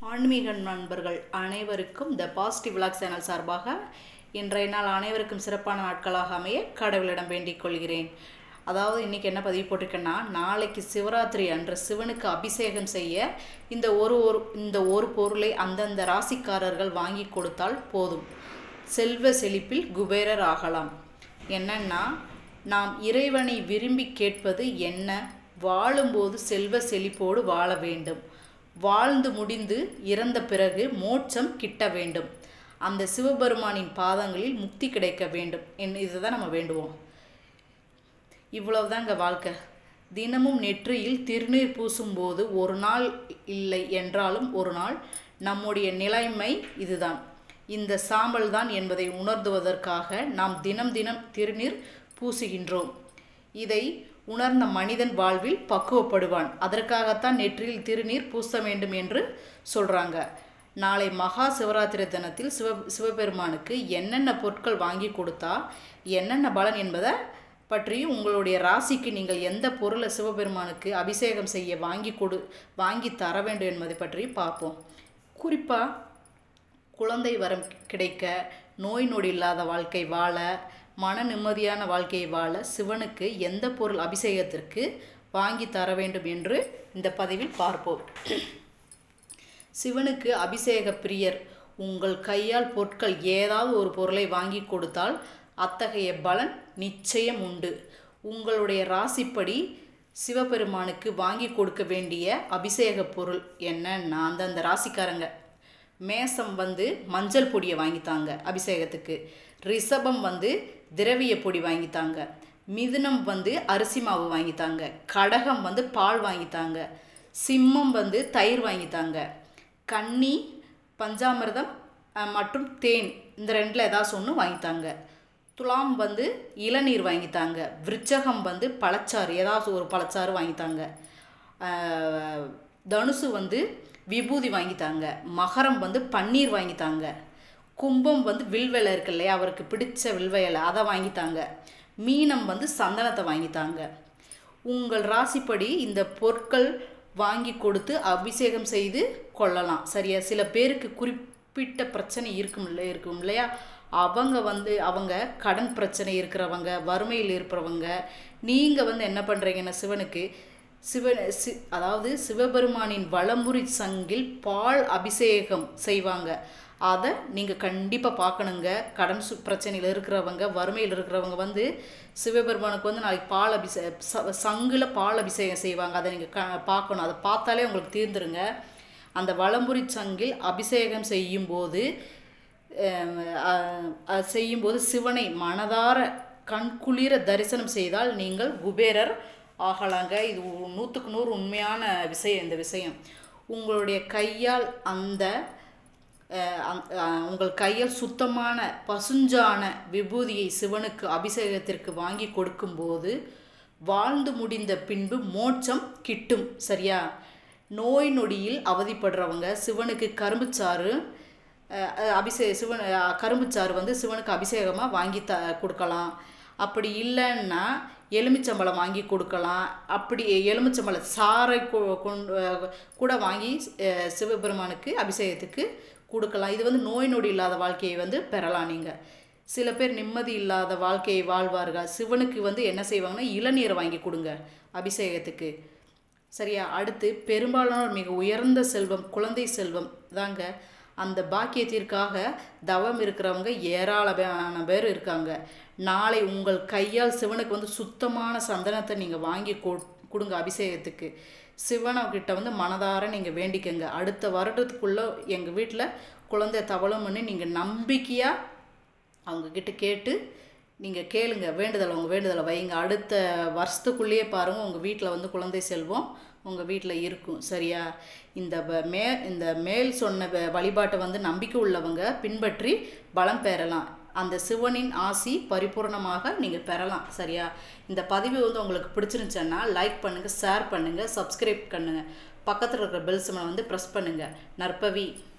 ஆன்மீக நண்பர்கள் அனைவருக்கும் த பாசிட்டிவ் விலாக் சேனல் சார்பாக இன்றைய நாள் அனைவருக்கும் சிறப்பான நாட்களாக அமைய கடவுளிடம் வேண்டிக் கொள்கிறேன் அதாவது இன்றைக்கி என்ன பதிவு போட்டிருக்கேன்னா நாளைக்கு சிவராத்திரி அன்று சிவனுக்கு அபிஷேகம் செய்ய இந்த ஒரு ஒரு இந்த ஒரு பொருளை அந்தந்த ராசிக்காரர்கள் வாங்கி கொடுத்தால் போதும் செல்வ செழிப்பில் குபேரர் ஆகலாம் என்னன்னா நாம் இறைவனை விரும்பி கேட்பது என்ன வாழும்போது செல்வ செழிப்போடு வாழ வேண்டும் வாழ்ந்து முடிந்து இறந்த பிறகு மோட்சம் கிட்ட வேண்டும் அந்த சிவபெருமானின் பாதங்களில் முக்தி கிடைக்க வேண்டும் என் இதை தான் நம்ம வேண்டுவோம் இவ்வளவுதாங்க வாழ்க்கை தினமும் நெற்றியில் திருநீர் பூசும்போது ஒரு நாள் இல்லை என்றாலும் ஒரு நாள் நம்முடைய நிலைமை இதுதான் இந்த சாம்பல் தான் என்பதை உணர்த்துவதற்காக நாம் தினம் தினம் திருநீர் பூசுகின்றோம் இதை உணர்ந்த மனிதன் வாழ்வில் பக்குவப்படுவான் அதற்காகத்தான் நெற்றியில் திருநீர் பூச வேண்டும் என்று சொல்கிறாங்க நாளை மகா சிவராத்திரி தினத்தில் சிவ சிவபெருமானுக்கு என்னென்ன பொருட்கள் வாங்கி கொடுத்தா என்னென்ன பலன் என்பதை பற்றி உங்களுடைய ராசிக்கு நீங்கள் எந்த பொருளை சிவபெருமானுக்கு அபிஷேகம் செய்ய வாங்கி கொடு வாங்கி தர வேண்டும் என்பதை பற்றி பார்ப்போம் குறிப்பாக குழந்தை வரம் கிடைக்க நோய் நொடி இல்லாத வாழ்க்கை வாழ மன நிம்மதியான வாழ்க்கையை வாழ சிவனுக்கு எந்த பொருள் அபிஷேகத்திற்கு வாங்கி தர வேண்டும் என்று இந்த பதிவில் பார்ப்போம் சிவனுக்கு அபிஷேக பிரியர் உங்கள் கையால் பொருட்கள் ஏதாவது ஒரு பொருளை வாங்கி கொடுத்தால் அத்தகைய பலன் நிச்சயம் உண்டு உங்களுடைய ராசிப்படி சிவபெருமானுக்கு வாங்கி கொடுக்க வேண்டிய அபிஷேக பொருள் என்னன்னா அந்தந்த ராசிக்காரங்க மேசம் வந்து மஞ்சள் பொடியை வாங்கித்தாங்க அபிஷேகத்துக்கு ரிஷபம் வந்து திரவிய பொடி வாங்கித்தாங்க மிதுனம் வந்து அரிசி மாவு வாங்கித்தாங்க கடகம் வந்து பால் வாங்கித்தாங்க சிம்மம் வந்து தயிர் வாங்கித்தாங்க கன்னி பஞ்சாமிர்தம் மற்றும் தேன் இந்த ரெண்டில் ஏதாச்சும் ஒன்று வாங்கித்தாங்க துலாம் வந்து இளநீர் வாங்கித்தாங்க விருச்சகம் வந்து பழச்சாறு ஏதாவது ஒரு பழச்சாறு வாங்கித்தாங்க தனுசு வந்து விபூதி வாங்கித்தாங்க மகரம் வந்து பன்னீர் வாங்கித்தாங்க கும்பம் வந்து வில்வலை இருக்கு இல்லையா அவருக்கு பிடிச்ச வில்வையலை அதை வாங்கித்தாங்க மீனம் வந்து சந்தனத்தை வாங்கித்தாங்க உங்கள் ராசிப்படி இந்த பொருட்கள் வாங்கி கொடுத்து அபிஷேகம் செய்து கொள்ளலாம் சரியா சில பேருக்கு குறிப்பிட்ட பிரச்சனை இருக்கும் இல்லை இருக்கும் இல்லையா அவங்க வந்து அவங்க கடன் பிரச்சனை இருக்கிறவங்க வறுமையில் இருக்கிறவங்க நீங்கள் வந்து என்ன பண்ணுறீங்கன்னா சிவனுக்கு சிவன் சி அதாவது சிவபெருமானின் வளமுறை சங்கில் பால் அபிஷேகம் செய்வாங்க அதை நீங்கள் கண்டிப்பாக பார்க்கணுங்க கடன் சு பிரச்சனையில் இருக்கிறவங்க வறுமையில் இருக்கிறவங்க வந்து சிவபெருமானுக்கு வந்து நாளைக்கு பால் அபிஷே சங்கில் பால் அபிஷேகம் செய்வாங்க அதை நீங்கள் க பார்க்கணும் அதை பார்த்தாலே உங்களுக்கு தீர்ந்துருங்க அந்த வளம்புரி சங்கில் அபிஷேகம் செய்யும்போது செய்யும்போது சிவனை மனதார கண்குளிர தரிசனம் செய்தால் நீங்கள் குபேரர் ஆகலாங்க இது நூற்றுக்கு நூறு உண்மையான விஷயம் இந்த விஷயம் உங்களுடைய கையால் அந்த உங்கள் கையால் சுத்தமான பசுஞ்சான விபூதியை சிவனுக்கு அபிஷேகத்திற்கு வாங்கி கொடுக்கும்போது வாழ்ந்து முடிந்த பின்பு மோட்சம் கிட்டும் சரியா நோய் நொடியில் அவதிப்படுறவங்க சிவனுக்கு கரும்புச்சாறு அபிஷே சிவன் கரும்புச்சாறு வந்து சிவனுக்கு அபிஷேகமாக வாங்கி த கொடுக்கலாம் அப்படி இல்லைன்னா எலுமிச்சம்பழம் வாங்கி கொடுக்கலாம் அப்படி எலுமிச்சம்பழ சாறை கொண்டு கூட வாங்கி சிவபெருமானுக்கு அபிஷேகத்துக்கு கொடுக்கலாம் இது வந்து நோய் நொடி இல்லாத வாழ்க்கையை வந்து பெறலாம் நீங்கள் சில பேர் நிம்மதி இல்லாத வாழ்க்கையை வாழ்வார்கள் சிவனுக்கு வந்து என்ன செய்வாங்கன்னா இளநீரை வாங்கி கொடுங்க அபிஷேகத்துக்கு சரியா அடுத்து பெரும்பாலான மிக உயர்ந்த செல்வம் குழந்தை செல்வம் தாங்க அந்த பாக்கியத்திற்காக தவம் இருக்கிறவங்க ஏராளமான பேர் இருக்காங்க நாளை உங்கள் கையால் சிவனுக்கு வந்து சுத்தமான சந்தனத்தை நீங்கள் வாங்கி கொடுங்க அபிஷேகத்துக்கு சிவனக்கிட்ட வந்து மனதார நீங்கள் வேண்டிக்கங்க அடுத்த வருடத்துக்குள்ளே எங்கள் வீட்டில் குழந்தை தவளம் பண்ணி நீங்கள் நம்பிக்கையாக அவங்கக்கிட்ட கேட்டு நீங்கள் கேளுங்க வேண்டுதலை உங்கள் வேண்டுதலை வைங்க அடுத்த வருஷத்துக்குள்ளேயே பாருங்கள் உங்கள் வீட்டில் வந்து குழந்தை செல்வம் உங்கள் வீட்டில் இருக்கும் சரியா இந்த மே இந்த மேல் சொன்ன வழிபாட்டை வந்து நம்பிக்கை உள்ளவங்க பின்பற்றி பலம் பெறலாம் அந்த சிவனின் ஆசி பரிபூர்ணமாக நீங்கள் பெறலாம் சரியா இந்த பதிவு வந்து உங்களுக்கு பிடிச்சிருந்துச்சுன்னா லைக் பண்ணுங்கள் ஷேர் பண்ணுங்கள் சப்ஸ்கிரைப் பண்ணுங்கள் பக்கத்தில் இருக்கிற பெல் சிம்மனை வந்து ப்ரெஸ் பண்ணுங்கள் நற்பவி